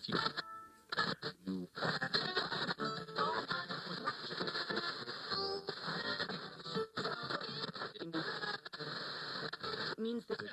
means that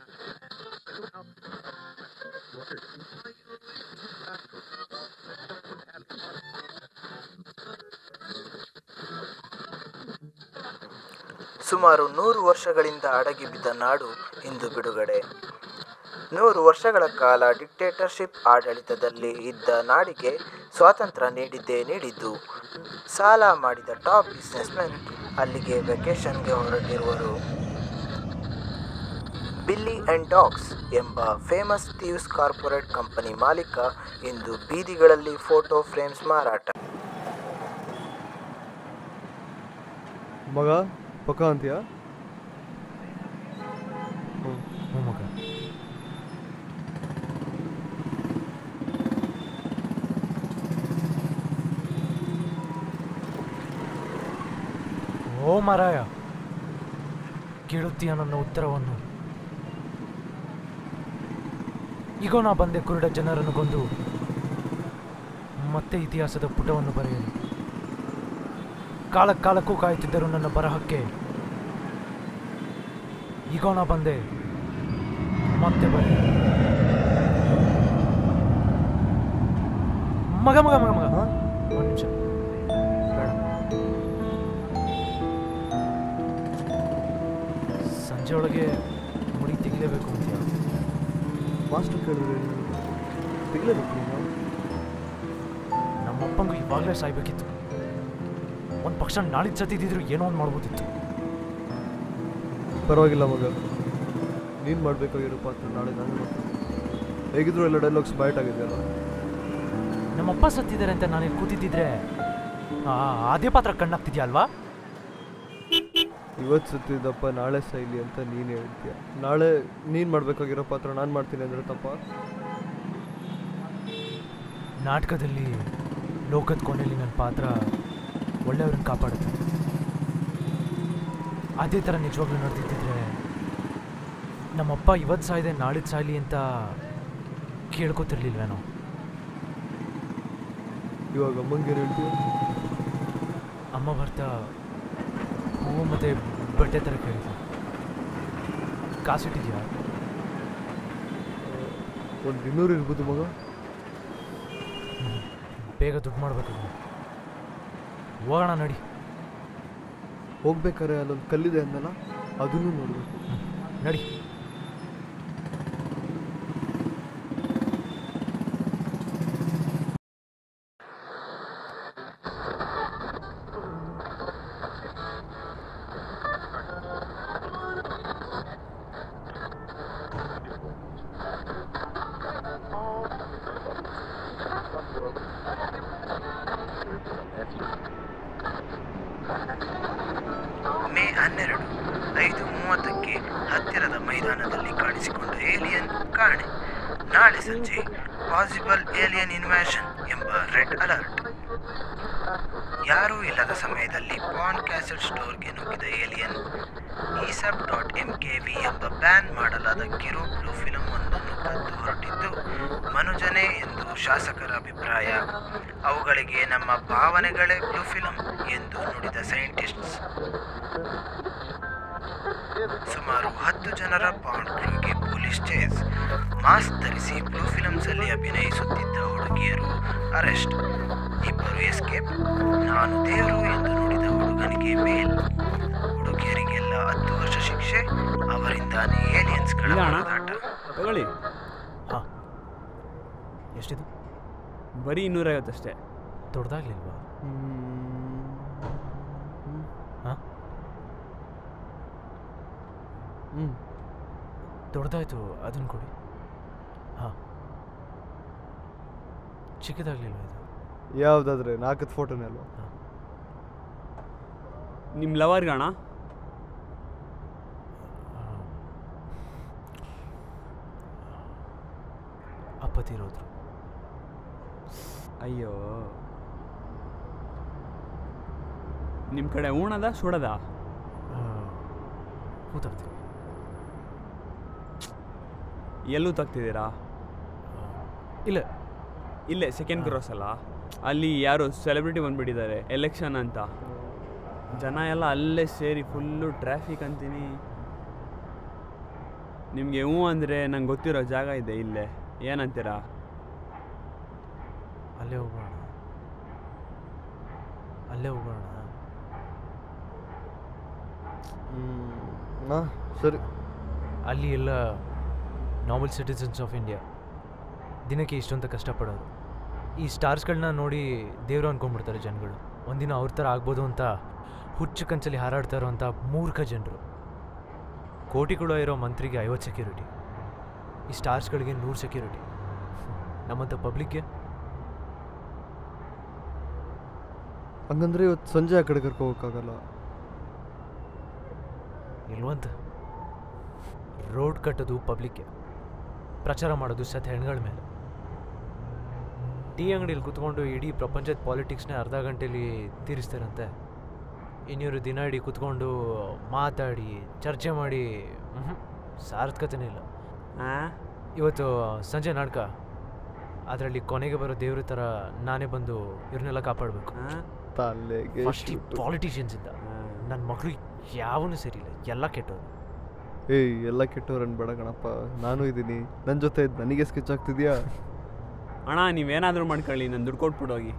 ಸುಮಾರು ನೂರು ವರ್ಷಗಳಿಂದ ಅಡಗಿ ಬಿದ್ದ ನಾಡು ಇಂದು ಬಿಡುಗಡೆ ನೂರು ವರ್ಷಗಳ ಕಾಲ ಡಿಕ್ಟೇಟರ್ಶಿಪ್ ಆಡಳಿತದಲ್ಲಿ ಇದ್ದ ನಾಡಿಗೆ ಸ್ವಾತಂತ್ರ್ಯ ನೀಡಿದ್ದೇ ನೀಡಿದ್ದು ಸಾಲ ಮಾಡಿದ ಟಾಪ್ ಬಿಸ್ನೆಸ್ಮೆನ್ ಅಲ್ಲಿಗೆ ವೆಕೇಷನ್ಗೆ ಹೊರಟಿರುವರು ಬಿಲ್ಲಿ ಆ್ಯಂಡ್ ಡಾಗ್ಸ್ ಎಂಬ ಫೇಮಸ್ ಥೀವ್ಸ್ ಕಾರ್ಪೊರೇಟ್ ಕಂಪನಿ ಮಾಲೀಕ ಇಂದು ಬೀದಿಗಳಲ್ಲಿ ಫೋಟೋ ಫ್ರೇಮ್ಸ್ ಮಾರಾಟ ಮಗ ಪಕ್ಕ ಅಂತೀಯಾ ಹ್ಞೂ ಹ್ಞೂ ಮಗ ಓ ಮಾರಾಯ ಕೇಳುತ್ತೀಯ ನನ್ನ ಉತ್ತರವನ್ನು ಈಗ ನಾ ಬಂದೆ ಕುರುಡ ಜನರನ್ನು ಕೊಂದು ಮತ್ತೆ ಇತಿಹಾಸದ ಪುಟವನ್ನು ಬರೆಯಲು ಕಾಲ ಕಾಲಕ್ಕೂ ಕಾಯುತ್ತಿದ್ದರು ನನ್ನ ಬರಹಕ್ಕೆ ಈಗ ನಾ ಬಂದೆ ಮತ್ತೆ ಬರೆಯ ಮಗ ಮಗ ಮಗ ಮಗ ಒಂದು ನಿಮಿಷ ಬೇಡ ಸಂಜೆ ಒಳಗೆ ಮುಡಿ ತೆಗಿಲೇಬೇಕು ಅಂತೀಯ ಮಾಸ್ಟರ್ ಕೇಳಿದ್ರೆ ತೆಗಿಲೇಬೇಕು ನೀನು ನಮ್ಮಪ್ಪಂಗೂ ಇವಾಗಲೇ ಸಾಯ್ಬೇಕಿತ್ತು ಒಂದು ಪಕ್ಷ ನಾಳಿದ್ದು ಸತ್ತಿದ್ದಿದ್ರು ಏನೋ ಒಂದು ಮಾಡ್ಬೋದಿತ್ತು ಪರವಾಗಿಲ್ಲ ಮಗ ನೀನು ಮಾಡಬೇಕಾಗಿರೋ ಪಾತ್ರ ನಾಳೆ ನಾನು ಮಾಡ್ತೀನಿ ಹೇಗಿದ್ರು ಎಲ್ಲ ಡೈಲಾಗ್ಸ್ ಬೈಟ್ ಆಗಿದೆಯಲ್ಲ ನಮ್ಮಪ್ಪ ಸತ್ತಿದ್ದಾರೆ ಅಂತ ನಾನು ಕೂತಿದ್ದಿದ್ರೆ ಆ, ಅದೇ ಪಾತ್ರ ಕಣ್ಣಾಗ್ತಿದ್ಯಾ ಅಲ್ವಾ ಇವತ್ತು ಸತ್ತಿದ್ದಪ್ಪ ನಾಳೆ ಸೈಲಿ ಅಂತ ನೀನು ಹೇಳ್ತೀಯ ನಾಳೆ ನೀನು ಮಾಡಬೇಕಾಗಿರೋ ಪಾತ್ರ ನಾನು ಮಾಡ್ತೀನಿ ಅಂದರೆ ತಪ್ಪ ನಾಟಕದಲ್ಲಿ ಲೋಕದ ಕೊನೆಯಲ್ಲಿ ನನ್ನ ಪಾತ್ರ ಒಳ್ಳೆಯವ್ರನ್ನ ಕಾಪಾಡುತ್ತೆ ಅದೇ ಥರ ನಿಜವಾಗ್ಲೂ ನಡೆದಿದ್ದಿದ್ರೆ ನಮ್ಮಪ್ಪ ಇವತ್ತು ಸಾಯ್ದೆ ನಾಳಿದ್ದು ಸಾಯ್ಲಿ ಅಂತ ಕೇಳ್ಕೊತಿರ್ಲಿಲ್ವೇನೋ ಇವಾಗ ಅಮ್ಮಂಗೆ ಏನು ಹೇಳ್ತೀಯ ಅಮ್ಮ ಬರ್ತಾ ಹೂವು ಮತ್ತು ಬಟ್ಟೆ ಥರ ಕೇಳಿದ್ರು ಕಾಸಿಟ್ಟಿದ್ಯಾ ಒಂದು ಇನ್ನೂರು ಇರ್ಬೋದು ಮಗ ಬೇಗ ದುಡ್ಡು ಮಾಡಬೇಕು ಹೋಗೋಣ ನಡಿ ಹೋಗ್ಬೇಕಾರೆ ಅಲ್ಲೊಂದು ಕಲ್ಲಿದೆ ಅಂದಲ್ಲ ಅದನ್ನು ನೋಡಬೇಕು ನಡಿ ಮೇ ಹನ್ನೆರಡು ಐದು ಮೂವತ್ತಕ್ಕೆ ಹತ್ತಿರದ ಮೈದಾನದಲ್ಲಿ ಕಾಣಿಸಿಕೊಂಡ ಏಲಿಯನ್ ಕಾಣೆ ನಾಳೆ ಸಂಜೆ ಪಾಸಿಬಲ್ ಏಲಿಯನ್ ಇನ್ವ್ಯಾಷನ್ ಎಂಬ ರೆಡ್ ಅಲರ್ಟ್ ಯಾರೂ ಇಲ್ಲದ ಸಮಯದಲ್ಲಿ ಪಾನ್ ಕ್ಯಾಸೆಟ್ ಸ್ಟೋರ್ಗೆ ನುಗ್ಗಿದ ಏಲಿಯನ್ ಈಸಬ್ ಡಾಟ್ ಎಂ ಕೆ ವಿ ಎಂಬ ಬ್ಯಾನ್ ಮಾಡಲಾದ ಕಿರು ಬ್ಲೂ ಫಿಲಂ ಒಂದನ್ನು ಕದ್ದು ಹೊರಟಿದ್ದು ಮನುಜನೇ ಎಂದು ಶಾಸಕರ ಅಭಿಪ್ರಾಯ ಅವುಗಳಿಗೆ ನಮ್ಮ ಭಾವನೆಗಳೇ ಬ್ಲೂ ಫಿಲಂ ಎಂದು ನುಡಿದ ಸೈಂಟಿಸ್ಟ್ಸ್ ಸುಮಾರು ಹತ್ತು ಜನರ ಪಾಂಡ್ ಕ್ರೂಗೆ ಪೊಲೀಸ್ ಚೇಸ್ ಮಾಸ್ಕ್ ಧರಿಸಿ ಬ್ಲೂ ಫಿಲಮ್ಸ್ ಅಲ್ಲಿ ಅಭಿನಯಿಸುತ್ತಿದ್ದ ಹುಡುಗಿಯರು ಅರೆಸ್ಟ್ ಇಬ್ಬರು ಎಸ್ಕೇಪ್ ನಾನು ದೇವರು ಎಂದು ನುಡಿದ ಹುಡುಗನಿಗೆ ಮೇಲ್ ಹುಡುಗಿಯರಿಗೆಲ್ಲ ಹತ್ತು ವರ್ಷ ಶಿಕ್ಷೆ ಅವರಿಂದಾನೇ ಏಲಿಯನ್ಸ್ಗಳ ಇಲ್ಲ ಅಣ್ಣ. ಹೋರಾಟ ತಗೊಳ್ಳಿ ಹಾಂ ಎಷ್ಟಿದು ಬರೀ ಇನ್ನೂರೈವತ್ತಷ್ಟೇ ದೊಡ್ಡದಾಗ್ಲಿಲ್ವಾ ಹಾಂ ಹ್ಞೂ ದೊಡ್ಡದಾಯ್ತು ಅದನ್ನು ಕೊಡಿ ಹಾಂ ಚಿಕ್ಕದಾಗ್ಲಿಲ್ವಾ ಇದು ಯಾವುದಾದ್ರೆ ನಾಲ್ಕತ್ತು ಫೋಟೋನೇ ಅಲ್ವಾ ನಿಮ್ಮ ಲವರ್ಗಣ ಅಪ್ಪ ತೀರೋದ್ರು ಅಯ್ಯೋ ನಿಮ್ಮ ಕಡೆ ಉಣದ ಸುಡದ ಕೂತಾಗ್ತೀವಿ ಎಲ್ಲೂ ತಗ್ತಿದ್ದೀರಾ ಇಲ್ಲ ಇಲ್ಲೇ ಸೆಕೆಂಡ್ ಕ್ರಾಸ್ ಅಲ್ಲ ಅಲ್ಲಿ ಯಾರು ಸೆಲೆಬ್ರಿಟಿ ಬಂದ್ಬಿಟ್ಟಿದ್ದಾರೆ ಎಲೆಕ್ಷನ್ ಅಂತ ಜನ ಎಲ್ಲ ಅಲ್ಲೇ ಸೇರಿ ಫುಲ್ಲು ಟ್ರಾಫಿಕ್ ಅಂತೀನಿ ನಿಮಗೆ ಹ್ಞೂ ಅಂದರೆ ನಂಗೆ ಗೊತ್ತಿರೋ ಜಾಗ ಇದೆ ಇಲ್ಲೇ ಏನಂತೀರಾ ಅಲ್ಲೇ ಹೋಗೋಣ ಅಲ್ಲೇ ಹೋಗೋಣ ಹ್ಮ್, ಹಾಂ ಸರಿ ಅಲ್ಲಿ ಎಲ್ಲ ನಾರ್ಮಲ್ ಸಿಟಿಸನ್ಸ್ ಆಫ್ ಇಂಡಿಯಾ ದಿನಕ್ಕೆ ಇಷ್ಟೊಂತ ಕಷ್ಟಪಡೋರು ಈ ಸ್ಟಾರ್ಸ್ಗಳನ್ನ ನೋಡಿ ದೇವರು ಅನ್ಕೊಂಡ್ಬಿಡ್ತಾರೆ ಜನಗಳು ಒಂದಿನ ಅವ್ರ ಥರ ಆಗ್ಬೋದು ಅಂತ ಹುಚ್ಚು ಕನ್ಸಲ್ಲಿ ಹಾರಾಡ್ತಾ ಇರೋಂಥ ಮೂರ್ಖ ಜನರು ಕೋಟಿಗಳು ಇರೋ ಮಂತ್ರಿಗೆ ಐವತ್ತು ಸೆಕ್ಯೂರಿಟಿ ಈ ಸ್ಟಾರ್ಸ್ಗಳಿಗೆ ನೂರು ಸೆಕ್ಯೂರಿಟಿ ನಮ್ಮಂಥ ಪಬ್ಲಿಕ್ಗೆ ಹಂಗಂದ್ರೆ ಇವತ್ತು ಸಂಜೆ ಆ ಕಡೆ ಕರ್ಕೊ ಹೋಗೋಕ್ಕಾಗಲ್ಲ ಇಲ್ವಂತ ರೋಡ್ ಕಟ್ಟೋದು ಪಬ್ಲಿಕ್ಗೆ ಪ್ರಚಾರ ಮಾಡೋದು ಸತ್ ಹೆಣ್ಗಳ ಮೇಲೆ ಟೀ ಅಂಗಡಿಯಲ್ಲಿ ಕುತ್ಕೊಂಡು ಇಡೀ ಪ್ರಪಂಚದ ಪಾಲಿಟಿಕ್ಸ್ನ ಅರ್ಧ ಗಂಟೆಲಿ ತೀರಿಸ್ತಾರಂತೆ ಇನ್ನೂರು ದಿನ ಇಡೀ ಕುತ್ಕೊಂಡು ಮಾತಾಡಿ ಚರ್ಚೆ ಮಾಡಿ ಮ್ಹೂ, ಸಾರ್ಥಕತೆನೇ ಇಲ್ಲ ಹಾಂ ಇವತ್ತು ಸಂಜೆ ನಾಟಕ ಅದರಲ್ಲಿ ಕೊನೆಗೆ ಬರೋ ದೇವ್ರ ಥರ ನಾನೇ ಬಂದು ಇವ್ರನ್ನೆಲ್ಲ ಕಾಪಾಡಬೇಕು ಹಾಂ ತಲೆಗೆ ಫಸ್ಟ್ ಈ ಪಾಲಿಟಿಷಿಯನ್ಸ್ ಇಂದ ನನ್ನ ಮಗಳು ಯಾವನು ಸರಿ ಇಲ್ಲ ಎಲ್ಲ ಕೆಟ್ಟವರು ಏಯ್ ಎಲ್ಲ ಕೆಟ್ಟವ್ರು ಅನ್ಬೇಡ ಕಣಪ್ಪ ನಾನು ಇದ್ದೀನಿ ನನ್ನ ಜೊತೆ ಇದ್ದು ನನಗೆ ಸ್ಕೆಚ್ ಆಗ್ತಿದ್ಯಾ ಅಣ್ಣ ನೀವೇನಾದರೂ ಮಾಡ್ಕೊಳ್ಳಿ ನಾನು ದುಡ್ಡು ಕೊಟ್ಬಿಡು ಹೋಗಿ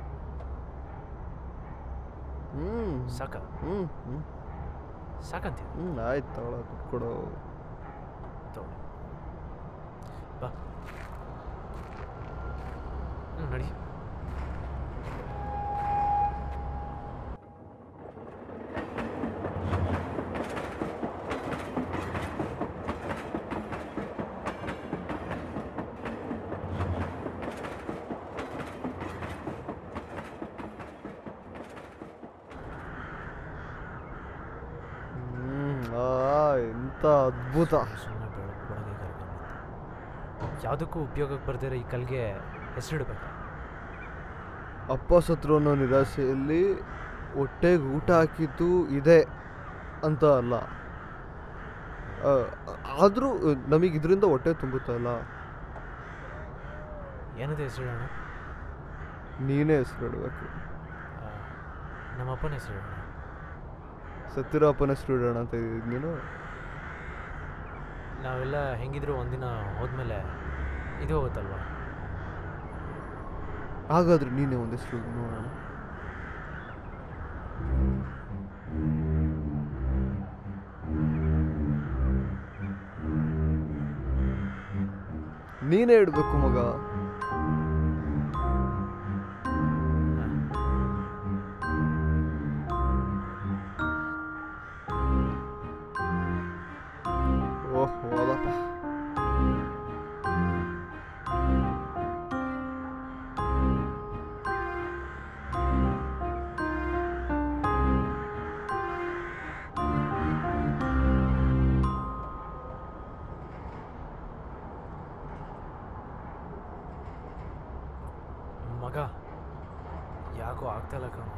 ಹ್ಞೂ ಸಾಕ ಹ್ಞೂ ಹ್ಞೂ ಸಾಕಂತೀವಿ ಹ್ಞೂ ಆಯ್ತು ತಗೊಳ ದುಡ್ಡು ಕೊಡು ತಗೊಳ್ಳಿ ಬಾ ಹ್ಮ್, ನಡಿ ಹ್ಞೂ ಆ ಎಂಥ ಅದ್ಭುತ ಸುಮ್ಮನೆ ಬೆಳಗ್ಗೆ ಬೆಳಗ್ಗೆ ಕರ್ಕೊಂಡ್ಬಂದು ಯಾವುದಕ್ಕೂ ಉಪಯೋಗಕ್ಕೆ ಬರ್ದಿರೋ ಈ ಕಲ್ಗೆ ಹೆಸರಿಡ್ಬೇಕು ಅಪ್ಪ ಸತ್ರು ಅನ್ನೋ ನಿರಾಸೆಯಲ್ಲಿ ಹೊಟ್ಟೆಗೆ ಊಟ ಹಾಕಿದ್ದು ಇದೆ ಅಂತ ಅಲ್ಲ ಆದರೂ ನಮಗೆ ಇದರಿಂದ ಹೊಟ್ಟೆ ತುಂಬುತ್ತಲ್ಲ ಏನದು ಹೆಸರಿಡೋಣ ನೀನೇ ಹೆಸರು ಇಡಬೇಕು ನಮ್ಮ ಅಪ್ಪನ ಹೆಸರಿಡೋಣ ಸತ್ತಿರೋ ಅಪ್ಪನ ಹೆಸರು ಇಡೋಣ ಅಂತ ಇದ್ದಿದ್ದು ನೀನು ನಾವೆಲ್ಲ ಹೆಂಗಿದ್ರು ಒಂದಿನ ಹೋದ್ಮೇಲೆ ಇದು ಹೋಗುತ್ತಲ್ವಾ ಹಾಗಾದ್ರೆ ನೀನೇ ಒಂದು ಹೆಸರು ನೋಡೋಣ ನೀನೇ ಇಡಬೇಕು ಮಗ ಓಹ್ ಹೋದಪ್ಪ ಮಗ ಯಾಕೋ ಆಗ್ತಾಯಿಲ್ಲ ಕಣ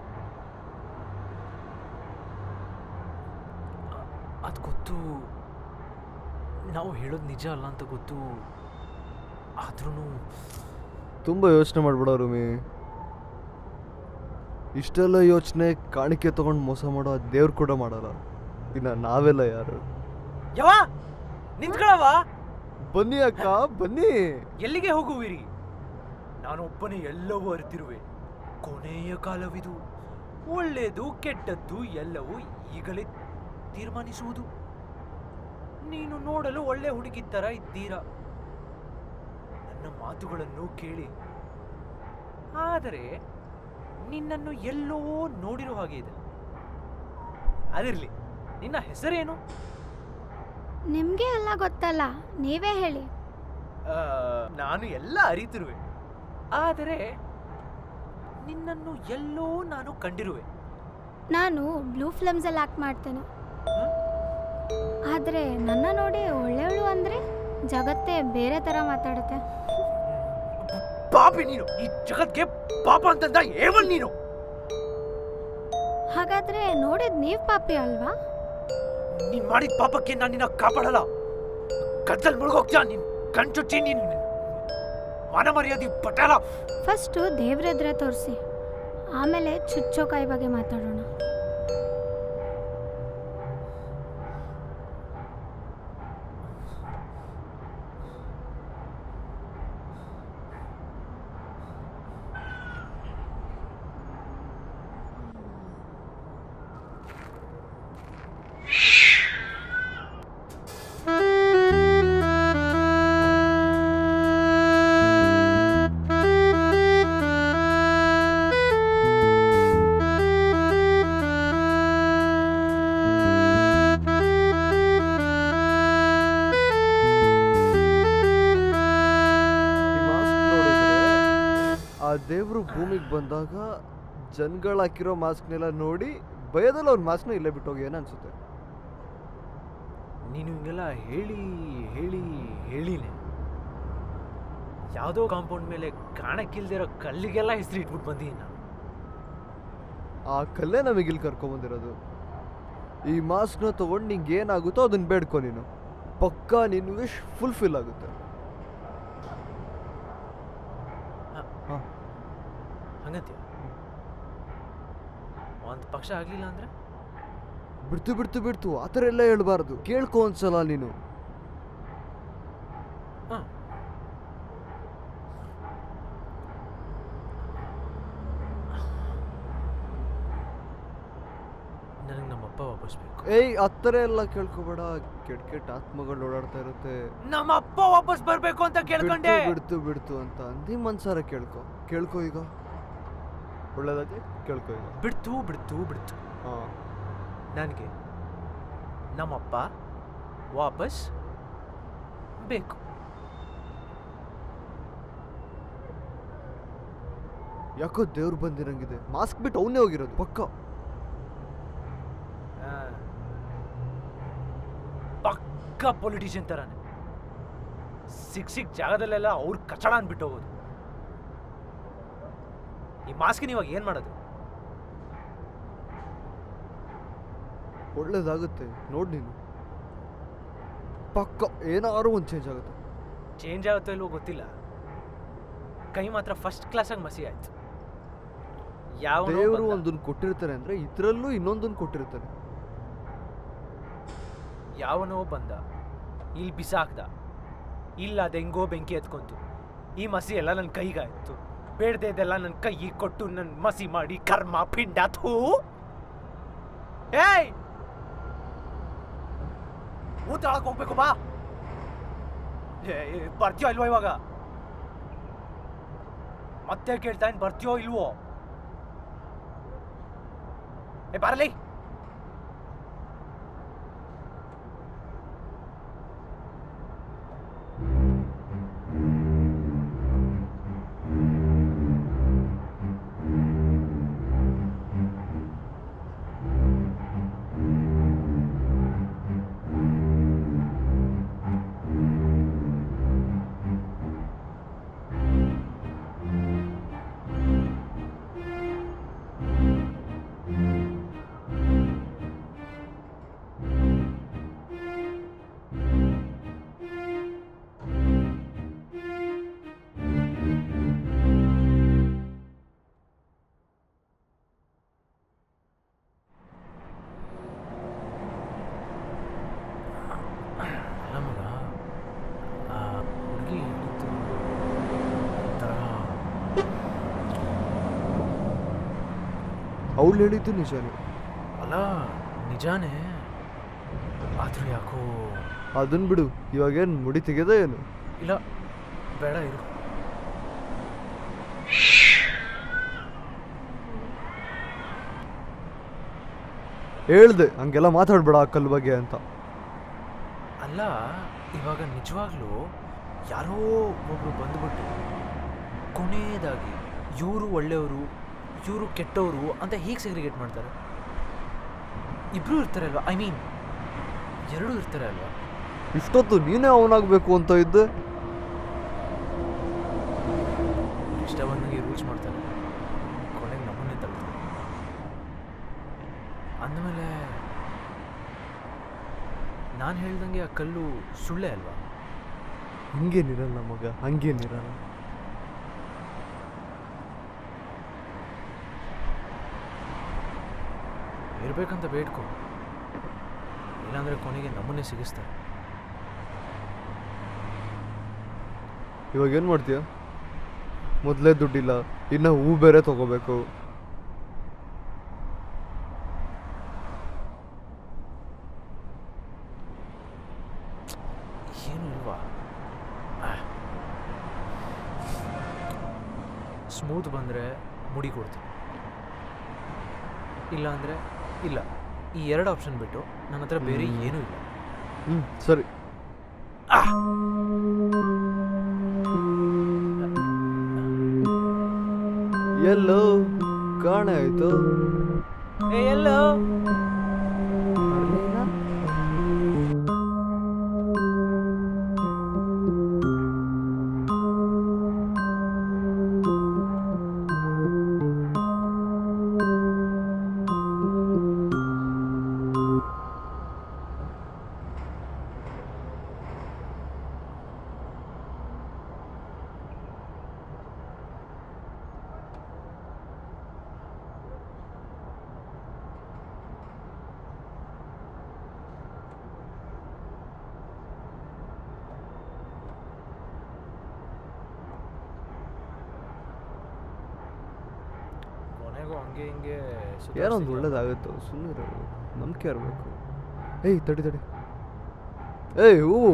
ಅದು ಗೊತ್ತು ನಾವು ಹೇಳೋದು ನಿಜ ಅಲ್ಲ ಅಂತ ಗೊತ್ತು ಆದ್ರೂ ತುಂಬ ಯೋಚನೆ ಮಾಡ್ಬೇಡ ರೂಮಿ ಇಷ್ಟೆಲ್ಲ ಯೋಚನೆ ಕಾಣಿಕೆ ತಗೊಂಡು ಮೋಸ ಮಾಡೋ ದೇವ್ರು ಕೂಡ ಮಾಡಲ್ಲ ಇನ್ನು ನಾವೆಲ್ಲ ಯಾರು ಯಾವ ನಿಂತ್ಕೊಳವ ಬನ್ನಿ ಅಕ್ಕ ಬನ್ನಿ ಎಲ್ಲಿಗೆ ಹೋಗುವಿರಿ ನಾನೊಬ್ಬನೇ ಎಲ್ಲವೂ ಅರಿತಿರುವೆ ಕೊನೆಯ ಕಾಲವಿದು ಒಳ್ಳೆಯದು ಕೆಟ್ಟದ್ದು ಎಲ್ಲವೂ ಈಗಲೇ ತೀರ್ಮಾನಿಸುವುದು ನೀನು ನೋಡಲು ಒಳ್ಳೆ ಹುಡುಗಿ ಥರ ಇದ್ದೀರಾ ನನ್ನ ಮಾತುಗಳನ್ನು ಕೇಳಿ ಆದರೆ ನಿನ್ನನ್ನು ಎಲ್ಲೋ ನೋಡಿರೋ ಹಾಗೆ ಇದೆ ಅದಿರಲಿ ನಿನ್ನ ಹೆಸರೇನು ನಿಮ್ಗೆ ಎಲ್ಲ ಗೊತ್ತಲ್ಲ ನೀವೇ ಹೇಳಿ ಆ, ನಾನು ಎಲ್ಲ ಅರಿತಿರುವೆ ಆದರೆ ನಿನ್ನನ್ನು ಎಲ್ಲೋ ನಾನು ಕಂಡಿರುವೆ ನಾನು ಬ್ಲೂ ಫಿಲಮ್ಸಲ್ಲಿ ಆಕ್ಟ್ ಮಾಡ್ತೇನೆ ಆದರೆ ನನ್ನ ನೋಡಿ ಒಳ್ಳೆಯವಳು ಅಂದರೆ ಜಗತ್ತೇ ಬೇರೆ ಥರ ಮಾತಾಡುತ್ತೆ ಪಾಪಿ ನೀನು ಈ ಜಗತ್ಗೆ ಪಾಪ ಅಂತಂದ ಏವಲ್ ನೀನು ಹಾಗಾದರೆ ನೋಡಿದ್ ನೀವು ಪಾಪಿ ಅಲ್ವಾ ನೀನ್ ಮಾಡಿದ ಪಾಪಕ್ಕೆ ನಾನು ನಿನ್ನ ಕಾಪಾಡಲ್ಲ ಕತ್ತಲ್ ಮುಳುಗೋಗ್ತೀಯ ನೀನ್ ಕಣ್ಚುಚ್ಚಿ ನೀನ್ ಮಾನ ಮರ್ಯಾದೆ ಪಟೇಲ ಫಸ್ಟು ದೇವ್ರೆದ್ರೆ ತೋರಿಸಿ ಆಮೇಲೆ ಚುಚ್ಚೋಕಾಯಿ ಬಗ್ಗೆ ಮಾತಾಡೋಣ ಈ ಮಾಸ್ಕ್ ನೋಡಿದ್ರೆ ಆ ದೇವರು ಭೂಮಿಗೆ ಬಂದಾಗ ಜನಗಳು ಹಾಕಿರೋ ಮಾಸ್ಕ್ನೆಲ್ಲ ನೋಡಿ ಭಯದಲ್ಲಿ ಅವ್ರ ಮಾಸ್ಕ್ನ ಇಲ್ಲೇ ಬಿಟ್ಟೋಗಿ ಏನೋ ಅನ್ಸುತ್ತೆ ನೀನು ಹಿಂಗೆಲ್ಲ ಹೇಳಿ ಹೇಳಿ ಹೇಳಿನೇ ಯಾವುದೋ ಕಾಂಪೌಂಡ್ ಮೇಲೆ ಕಾಣಕ್ಕಿಲ್ದಿರೋ ಕಲ್ಲಿಗೆಲ್ಲ ಹೆಸರು ಇಟ್ಬಿಟ್ಟು ಬಂದೀನಿ ನಾನು ಆ ಕಲ್ಲೇ ನಮಗೆ ಇಲ್ಲಿ ಕರ್ಕೊಂಬಂದಿರೋದು ಈ ಮಾಸ್ಕ್ನ ತೊಗೊಂಡು ನಿಂಗೆ ಏನಾಗುತ್ತೋ ಅದನ್ನ ಬೇಡ್ಕೊ ನೀನು ಪಕ್ಕಾ ನಿನ್ನ ವಿಶ್ ಫುಲ್ಫಿಲ್ ಆಗುತ್ತೆ ಹಾಂ ಹಂಗಂತೀಯ ಒಂದು ಪಕ್ಷ ಆಗಲಿಲ್ಲ ಅಂದರೆ ಬಿಡ್ತು ಬಿಡ್ತು ಬಿಡ್ತು ಆ ಥರ ಎಲ್ಲ ಹೇಳ್ಬಾರ್ದು ಕೇಳ್ಕೊ ಒಂದ್ಸಲ ನೀನು ಹಾಂ ನನಗೆ ನಮ್ಮಪ್ಪ ವಾಪಸ್ ಬೇಕು ಏಯ್ ಆ ಥರ ಎಲ್ಲ ಕೇಳ್ಕೊಬೇಡ ಕೆಟ್ಟ ಕೆಟ್ಟ ಆತ್ಮಗಳು ಓಡಾಡ್ತಾ ಇರುತ್ತೆ ನಮ್ಮಪ್ಪ ವಾಪಸ್ ಬರಬೇಕು ಅಂತ ಕೇಳ್ಕೊಂಡೆ ಬಿಡ್ತು ಬಿಡ್ತು ಬಿಡ್ತು ಅಂತ ಅಂದಿ ಮನ್ಸಾರ ಕೇಳ್ಕೊ ಕೇಳ್ಕೊ ಈಗ ಒಳ್ಳೇದಾಗಿ ಕೇಳ್ಕೊ ಈಗ ಬಿಡ್ತು ಬಿಡ್ತು ಬಿಡ್ತು ಹಾಂ ನನಗೆ ನಮ್ಮಪ್ಪ ವಾಪಸ್ ಬೇಕು ಯಾಕೋ ದೇವ್ರು ಬಂದಿರಂಗಿದೆ ಮಾಸ್ಕ್ ಬಿಟ್ಟು ಅವನೇ ಹೋಗಿರೋದು ಪಕ್ಕ ಆ, ಪಕ್ಕ ಪೊಲಿಟಿಷಿಯನ್ ಥರನೇ ಸಿಕ್ ಸಿಕ್ ಜಾಗದಲ್ಲೆಲ್ಲ ಅವ್ರ ಕಚಡ ಅಂದ್ಬಿಟ್ಟು ಹೋಗೋದು ಈ ಮಾಸ್ಕಿನ ಇವಾಗ ಏನು ಮಾಡೋದು ಒಳ್ಳೇದಾಗುತ್ತೆ ನೋಡ್ ನೀನು ಪಕ್ಕ ಏನಾದ್ರು ಒಂದು ಚೇಂಜ್ ಆಗುತ್ತೆ ಚೇಂಜ್ ಆಗುತ್ತೋ ಇಲ್ವೋ ಗೊತ್ತಿಲ್ಲ ಕೈ ಮಾತ್ರ ಫಸ್ಟ್ ಕ್ಲಾಸಾಗಿ ಮಸಿ ಆಯ್ತು ಯಾವ ದೇವರು ಒಂದನ್ನು ಕೊಟ್ಟಿರ್ತಾರೆ ಅಂದ್ರೆ ಇದ್ರಲ್ಲೂ ಇನ್ನೊಂದನ್ನು ಕೊಟ್ಟಿರ್ತಾರೆ ಯಾವನೋ ಬಂದ ಇಲ್ಲಿ ಬಿಸಾಕ್ದ ಇಲ್ಲ ಅದು ಹೆಂಗೋ ಬೆಂಕಿ ಎತ್ಕೊಂತು ಈ ಮಸಿ ಎಲ್ಲ ನನ್ನ ಕೈಗಾಯ್ತು ಬೇಡದೆ ಇದೆಲ್ಲ ನನ್ನ ಕೈಗೆ ಕೊಟ್ಟು ನನ್ನ ಮಸಿ ಮಾಡಿ ಕರ್ಮ ಪಿಂಡ ಥೂ ಏಯ್ ಊಟ ಆಳಕ್ ಹೋಗ್ಬೇಕು ಬಾ ಏ, ಏ, ಬರ್ತೀಯೋ ಇಲ್ವೋ ಇವಾಗ ಮತ್ತೆ ಕೇಳ್ತಾ ಇನ್ ಬರ್ತೀಯೋ ಇಲ್ವೋ ಏ ಬರಲಿ ಅಲ್ಲ ಮಗ ಆ ಹುಡುಗಿ ಹೇಳಿದ್ದು ಒಂಥರ ಅವಳು ಹೇಳಿದ್ದು ನಿಜಾನೇ ಅಲ್ಲ ನಿಜಾನೇ ಆದ್ರೂ ಯಾಕೋ ಅದನ್ನ ಬಿಡು ಇವಾಗೇನು ಮುಡಿ ತೆಗೆದ ಏನು ಇಲ್ಲ ಬೇಡ ಇರು ಹೇಳ್ದೆ ಹಂಗೆಲ್ಲ ಮಾತಾಡ್ಬೇಡ ಆ ಕಲ್ ಬಗ್ಗೆ ಅಂತ ಅಲ್ಲ ಇವಾಗ ನಿಜವಾಗ್ಲೂ ಯಾರೋ ಒಬ್ರು ಬಂದ್ಬಿಟ್ಟು ಕೊನೆಯದಾಗಿ ಇವರು ಒಳ್ಳೆಯವರು ಇವರು ಕೆಟ್ಟವರು ಅಂತ ಹೇಗೆ ಸೆಗ್ರಿಗೇಟ್ ಮಾಡ್ತಾರೆ ಇಬ್ರು ಇರ್ತಾರೆ ಅಲ್ವಾ ಐ ಮೀನ್ ಎರಡೂ ಇರ್ತಾರೆ ಅಲ್ವಾ ಇಷ್ಟೊತ್ತು ನೀನೇ ಅವನಾಗಬೇಕು ಅಂತ ಇದ್ದೆ ಇಷ್ಟ ಬಂದಂಗೆ ರೂಲ್ಸ್ ಮಾಡ್ತಾರೆ ಕೊನೆಗೆ ನಮ್ಮನ್ನೇ ತಳ್ತಾರೆ ಅಂದಮೇಲೆ ನಾನು ಹೇಳ್ದಂಗೆ ಆ ಕಲ್ಲು ಸುಳ್ಳೆ ಅಲ್ವಾ ಹಂಗೇನಿರಲ್ಲ ಮಗ ಹಂಗೇನಿರಲ್ಲ ಇರಬೇಕಂತ ಬೇಡ್ಕೊ ಇಲ್ಲಾಂದರೆ ಕೊನೆಗೆ ನಮ್ಮನ್ನೇ ಸಿಗಿಸ್ತಾರೆ ಇವಾಗ ಏನು ಮಾಡ್ತೀಯ ಮೊದಲೇ ದುಡ್ಡಿಲ್ಲ ಇನ್ನು ಹೂ ಬೇರೆ ತಗೋಬೇಕು ಏನು ಇಲ್ವಾ ಸ್ಮೂತ್ ಬಂದರೆ ಮುಡಿ ಕೊಡ್ತೀನಿ ಇಲ್ಲ ಅಂದರೆ ಇಲ್ಲ ಈ ಎರಡು ಆಪ್ಷನ್ ಬಿಟ್ಟು ನನ್ನ ಹತ್ರ ಬೇರೆ ಏನೂ ಇಲ್ಲ ಹ್ಞೂ ಸರಿ ಎಲ್ಲೋ ಕಾಣೆ ಆಯ್ತು ಏ ಎಲ್ಲೋ ಬರ್ಲಿಲ್ಲ? ಕೊನೆಗೂ ಹಂಗೆ ಹಿಂಗೆ ಏನೋ ಒಂದು ಸುತ್ತಾಡ್ಸ್ತಿದ್ಯಲ್ಲ. ಒಳ್ಳೇದಾಗುತ್ತೋ ಸುಮ್ಮನೆ ನಂಬಿಕೆ ಇರಬೇಕು ಏಯ್ ತಡಿ ತಡಿ ಏಯ್ ಹೂವು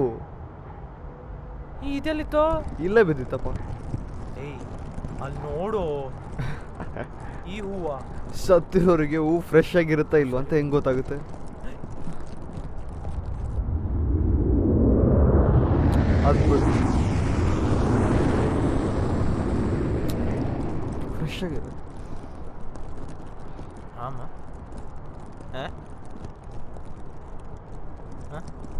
ಈ ಇದೆಲ್ಲಿತ್ತೋ ಇಲ್ಲೇ ಬಿದ್ದಿತ್ತಪ್ಪ ಏಯ್ ಅಲ್ಲಿ ನೋಡು ಈ ಹೂವ ಸತ್ತಿರೋರಿಗೆ ಹೂ ಫ್ರೆಶ್ ಆಗಿರುತ್ತಾ ಇಲ್ವಾ ಅಂತ ಹೆಂಗ್ ಗೊತ್ತಾಗುತ್ತೆ ಅದು ಬಿಡು ಫ್ರೆಶ್ ಆಗಿದೆ ಆಮ ಆ? ಆ?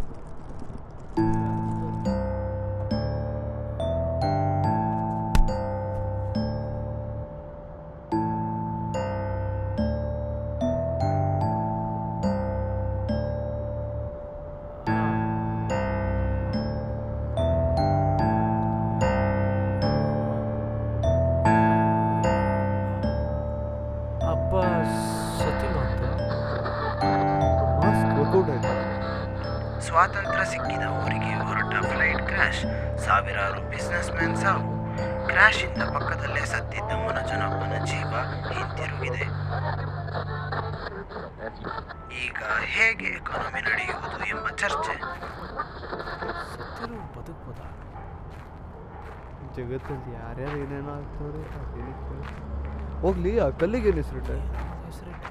ಅಪ್ಪ ಸತ್ತಿಲ್ಲ ಅಂತ ಮಾಸ್ಕ್ ವರ್ಕೌಟ್ ಆಯ್ತಾ ಸ್ವಾತಂತ್ರ್ಯ ಸಿಕ್ಕಿದ ಊರಿಗೆ ಹೊರಟ ಫ್ಲೈಟ್ ಕ್ರ್ಯಾಶ್ ಸಾವಿರಾರು ಬಿಸ್ನೆಸ್ ಮ್ಯಾನ್ ಸಾವು ಕ್ರ್ಯಾಶಿಂದ ಪಕ್ಕದಲ್ಲೇ ಸತ್ತಿದ್ದ ಮನೋಜನೊಬ್ಬನ ಜೀವ ಹಿಂತಿರುಗಿದೆ ಈಗ ಹೇಗೆ ಎಕಾನಮಿ ನಡೆಯುವುದು ಎಂಬ ಚರ್ಚೆ ಸತ್ತಿರೋ ಬದುಕ್ಬೋದಾ ಜಗತ್ತಲ್ಲಿ ಯಾರ್ಯಾರು ಏನೇನೋ ಆಗ್ತವ್ರೆ ಅದೇನಕ್ಕೆ ಹೋಗ್ಲಿ ಆ ಕಲ್ಲಿಗೆ ಏನು ಹೆಸರಿಟ್ಟೆ ಹೆಸರಿಟ್ಟು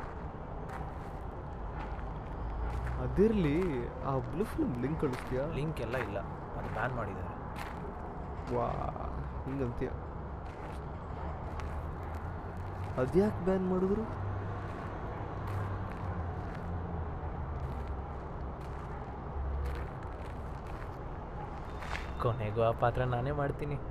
ಅದಿರ್ಲಿ ಆ ಬ್ಲೂ ಫಿಲ್ಮ್ ಲಿಂಕ್ ಕಳಿಸ್ತೀಯಾ ಲಿಂಕ್ ಎಲ್ಲ ಇಲ್ಲ ಅದು ಬ್ಯಾನ್ ಮಾಡಿದ್ದಾರೆ ವಾ ಹಿಂಗಂತೀಯ ಅದ್ಯಾಕೆ ಬ್ಯಾನ್ ಮಾಡಿದ್ರು ಕೊನೆಗೂ ಆ ಪಾತ್ರ ನಾನೇ ಮಾಡ್ತೀನಿ